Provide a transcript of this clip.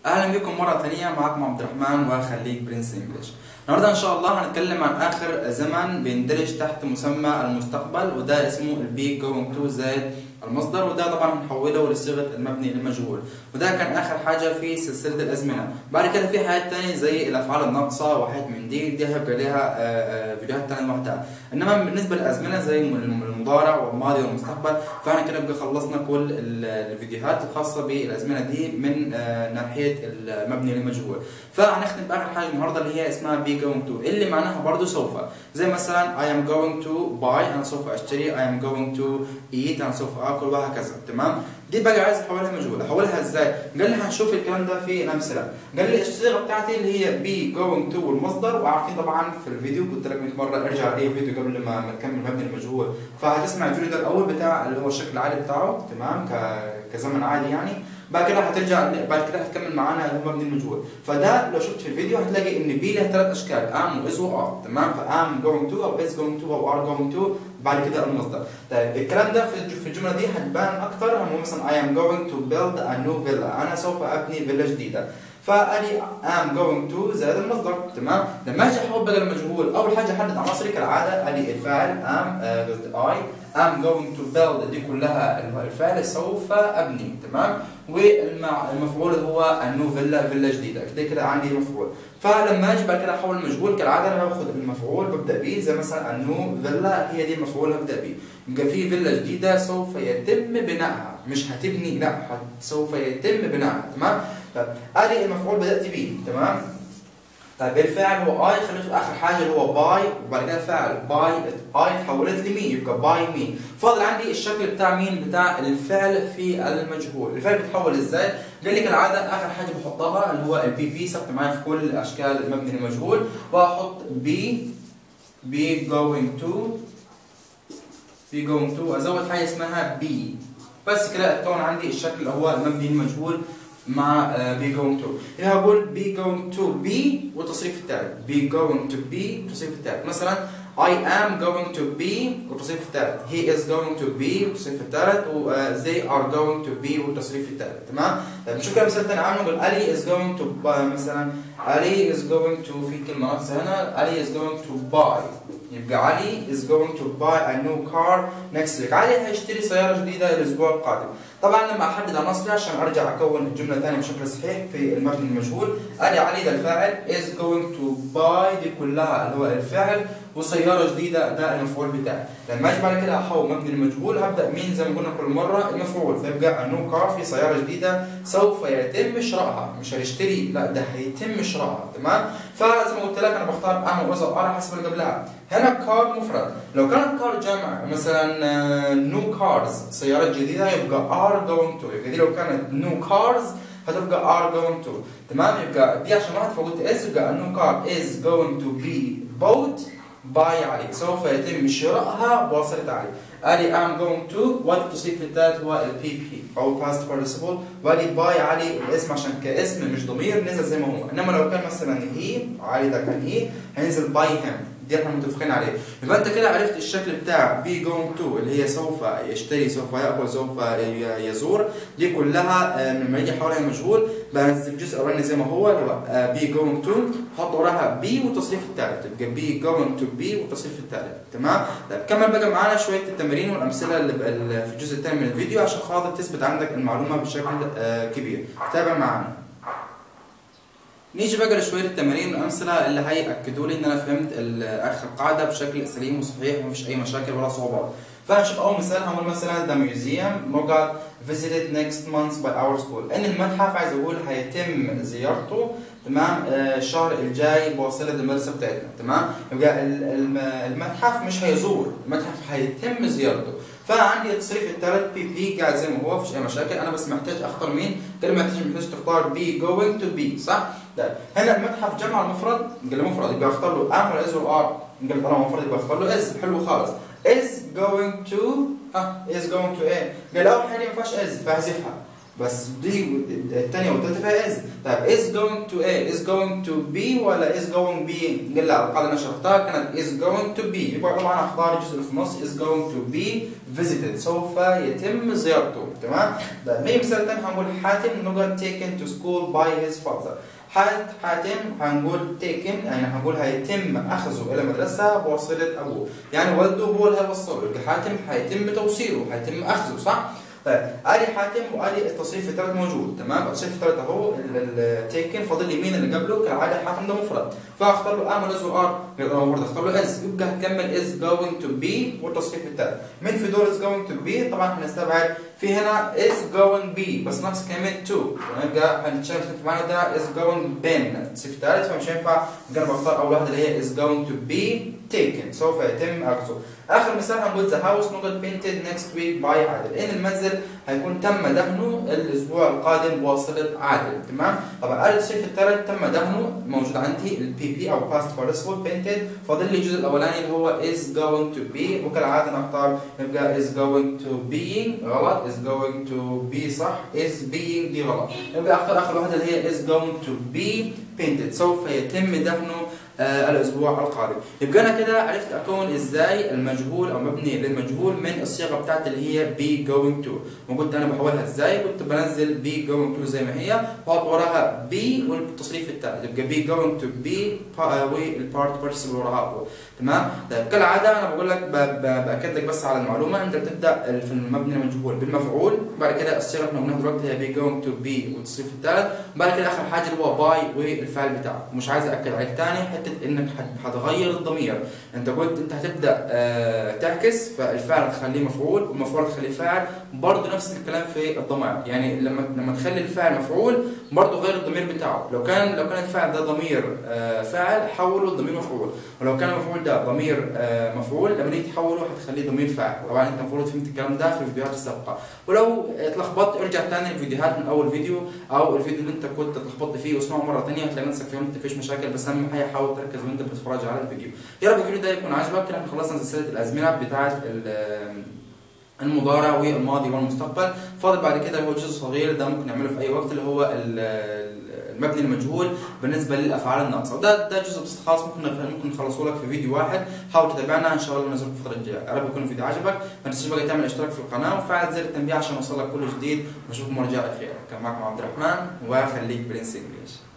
اهلا بكم مره ثانيه معكم عبد الرحمن وخليك برنس انجلش النهارده ان شاء الله هنتكلم عن اخر زمن بيندرج تحت مسمى المستقبل وده اسمه البي جوينج تو زائد المصدر وده طبعا هنحوله لصيغه المبني للمجهول وده كان اخر حاجه في سلسله الازمنه بعد كده في حاجات تانية زي الافعال الناقصه وحاجات من دي دي هيبقى ليها آه، آه، فيديوهات تانية لوحدها انما بالنسبه للازمنه زي المضارع والماضي والمستقبل فاحنا كده بقى خلصنا كل ال- الفيديوهات الخاصه بالازمنه دي من آه، ناحيه المبني للمجهول فهنختم باخر حاجه النهارده اللي هي اسمها بي جوينج تو اللي معناها برضه سوف زي مثلا I am going to buy انا سوف اشتري I am going to eat انا سوف اكل وهكذا تمام دي بقى عايز احولها مجهول احولها ازاي قال لي هنشوف الكلام ده في الامثله قال لي الصيغه بتاعتي اللي هي بي جوينج تو والمصدر وعارفين طبعا في الفيديو قلت لك 100 مره ارجع اي فيديو قبل ما ما نكمل مبني المجهول فهتسمع الفيديو ده الاول بتاع اللي هو الشكل العادي بتاعه تمام ك... كزمن عادي يعني بعد كده هترجع بعد كده هتكمل معانا اللي هو مبني المجهول فده لو شفت في الفيديو هتلاقي ان بي له ثلاث اشكال ام واز وار تمام فام جوينج تو او از جوينج تو او ار جوينج تو بعد كده المصدر طيب الكلام ده في في الجمله دي هتبان اكتر هو مثلا I am going to build a new villa انا سوف ابني فيلا جديده فاني am going to زائد المصدر تمام لما اجي احول بقى المجهول اول حاجه احدد عناصري كالعاده ادي الفاعل am آه، قصدي I am going to build دي كلها اللي هو الفعل سوف ابني تمام والمفعول هو النو فيلا فيلا جديده كده كده عندي مفعول فلما اجي بعد كده احول المجهول كالعاده انا باخد المفعول ببدا بيه زي مثلا النو فيلا هي دي المفعول هبدا بيه يبقى في فيلا جديده سوف يتم بنائها مش هتبني لا هت- سوف يتم بنائها تمام طيب ادي المفعول بدات بيه تمام طيب الفاعل هو اي خليته اخر حاجه اللي هو باي وبعد كده فاعل باي اي تحولت لمي يبقى باي مي فاضل عندي الشكل بتاع مين بتاع الفعل في المجهول الفعل بيتحول ازاي قال لي كالعاده اخر حاجه بحطها اللي هو البي بي ثبت معايا في كل اشكال المبني للمجهول واحط بي بي جوينج تو بي جوينج تو ازود حاجه اسمها بي بس كده اتكون عندي الشكل اللي هو المبني المجهول مع بي جوينج تو هنا هقول بي جوينج تو بي والتصريف الثالث بي جوينج تو بي والتصريف الثالث مثلا I am going to be والتصريف الثالث he is going to be والتصريف الثالث و uh, they are going to be والتصريف الثالث تمام طيب نشوف كده مثال ثاني عنه نقول علي is going to buy مثلا علي is going to في كلمة ناقصة هنا علي is going to buy يبقى علي is going to buy a new car next week علي هيشتري سيارة جديدة الأسبوع القادم طبعا لما احدد عناصري عشان ارجع اكون الجمله ثانيه بشكل صحيح في المبني المجهول ادي علي ده الفاعل is going to buy دي كلها اللي هو الفعل وسياره جديده ده المفعول بتاعي لما اجي بعد كده احول مبني المجهول هبدا مين زي ما قلنا كل مره المفعول فيبقى النو كار في سياره جديده سوف يتم شرائها مش هنشتري لا ده هيتم شرائها تمام فزي ما قلت لك انا بختار ام واذا ار حسب اللي قبلها هنا كار مفرد لو كانت كار جمع مثلا نو كارز سيارات جديده يبقى ار جوينج تو يبقى دي لو كانت نو كارز هتبقى ار جوينج تو تمام يبقى دي عشان واحد فقلت از يبقى النو كار از جوينج تو بي بوت باي علي سوف يتم شرائها بواسطه علي ادي ام جوينج تو وادي التصريف الثالث هو البي بي او باست بارتيسيبل وادي باي علي الاسم عشان كاسم مش ضمير نزل زي ما هو انما لو كان مثلا هي علي ده كان هي هينزل باي هيم دي احنا متفقين عليه يبقى انت كده عرفت الشكل بتاع بي جوينج تو اللي هي سوف يشتري سوف ياكل سوف يزور دي كلها آه، لما يجي حواليها مجهول بنزل الجزء الاولاني زي ما هو اللي هو بي جوينج تو حط وراها بي والتصريف الثالث يبقى بي جوينج تو بي والتصريف الثالث تمام طيب كمل بقى معانا شويه التمارين والامثله اللي بال- في الجزء الثاني من الفيديو عشان خاطر تثبت عندك المعلومه بشكل آه، كبير تابع معانا نيجي بقى لشويه التمارين والامثله اللي هياكدوا لي ان انا فهمت ال- اخر قاعده بشكل سليم وصحيح ومفيش اي مشاكل ولا صعوبات فهنشوف اول مثال هنقول مثلا the museum موجود visited next month by our school ان المتحف عايز اقول هيتم زيارته تمام آه، الشهر الجاي بواسطه المدرسه بتاعتنا تمام يبقى ال- الم- المتحف مش هيزور المتحف هيتم زيارته فعندي التصريف الثالث بي بي قاعد زي ما هو مفيش اي مشاكل انا بس محتاج اختار مين كلمه محتاج محتاج تختار بي جوينج تو بي صح طيب هنا المتحف جمع المفرد قال مفرد يبقى اختار له ام ولا از ولا ار قال طالما مفرد يبقى اختار له از حلو خالص is going to اه is going to ايه قال اول حاجه ما فيهاش از فاحذفها بس دي الثانيه والثالثه فيها از طيب is going to A is going to B ولا is going B قال لا القاعده اللي انا شرحتها كانت is going to B يبقى طبعا اختار الجزء اللي في النص is going to be visited سوف يتم زيارته تمام طيب نيجي مثال ثاني هنقول حاتم نقول taken to school by his father حالة حاتم هنقول taken يعني هنقول هيتم اخذه الى المدرسه بواسطه ابوه يعني والده هو اللي هيوصله يبقى حاتم هيتم توصيله هيتم اخذه صح طيب ادي حاتم وادي التصريف الثالث موجود تمام التصريف الثالث اهو التيكن فاضل لي مين اللي قبله كالعاده حاتم ده مفرد فاختار له ام از ار المفروض اختار له از يبقى هكمل از جوينج تو بي والتصريف الثالث مين في دول از جوينج تو بي طبعا هنستبعد في هنا is going be بس نفس كلمة to يبقى هنشوف في معنى ده is going been التصريف الثالث فمش هينفع يبقى انا بختار اول واحدة اللي هي is going to be taken سوف يتم اخذه اخر مثال هنقول the house نقط painted next week by عادل ان المنزل هيكون تم دهنه الاسبوع القادم بواسطة عادل تمام طبعا التصريف الثالث تم دهنه موجود عندي البي بي او past participle painted فاضل لي الجزء الاولاني اللي هو is going to be وكالعادة نختار يبقى is going to being غلط is going to be صح is being دي غلط يبقى اختار اخر واحده اللي هي is going to be painted سوف يتم دهنه آه الاسبوع القادم يبقى انا كده عرفت اكون ازاي المجهول او مبني للمجهول من الصيغه بتاعتي اللي هي be going to وقلت انا بحولها ازاي كنت بنزل be going to زي ما هي واحط وراها be والتصريف الثالث يبقى be going to be والبارت participle وراها تمام طيب كالعاده انا بقول لك باكد لك بس على المعلومه انت بتبدا في المبني المجهول بالمفعول بعد كده الصيغه اللي احنا قلناها دلوقتي هي be going to be والتصريف الثالث بعد كده اخر حاجه اللي هو باي والفعل بتاعه مش عايز اكد عليك تاني حته انك هتغير الضمير انت قلت انت هتبدا آه تعكس فالفعل تخليه مفعول والمفعول تخليه فاعل برضه نفس الكلام في الضمائر يعني لما لما تخلي الفعل مفعول برضه غير الضمير بتاعه لو كان لو كان الفعل ده ضمير آه فاعل حوله لضمير مفعول ولو كان المفعول ده ضمير آه مفعول لما تيجي تحوله هتخليه ضمير فاعل طبعا انت المفروض فهمت الكلام ده في الفيديوهات السابقه ولو اتلخبطت ارجع تاني الفيديوهات من اول فيديو او الفيديو اللي انت كنت اتلخبطت فيه واسمعه مره ثانيه هتلاقي نفسك فهمت مفيش مشاكل بس اهم حاجه حاول تركز وانت بتتفرج على الفيديو يا رب الفيديو ده يكون عجبك احنا خلصنا سلسله الازمنه بتاعه المضارع والماضي والمستقبل فاضل بعد كده هو جزء صغير ده ممكن نعمله في اي وقت اللي هو المبني المجهول بالنسبه للافعال الناقصه وده ده جزء بس خاص ممكن ممكن نخلصه لك في فيديو واحد حاول تتابعنا ان شاء الله ننزله في الفتره الجايه يا رب يكون الفيديو عجبك ما تنساش بقى تعمل اشتراك في القناه وفعل زر التنبيه عشان يوصلك كل جديد واشوفكم المره الجايه على خير كان معكم عبد الرحمن وخليك برنس انجلش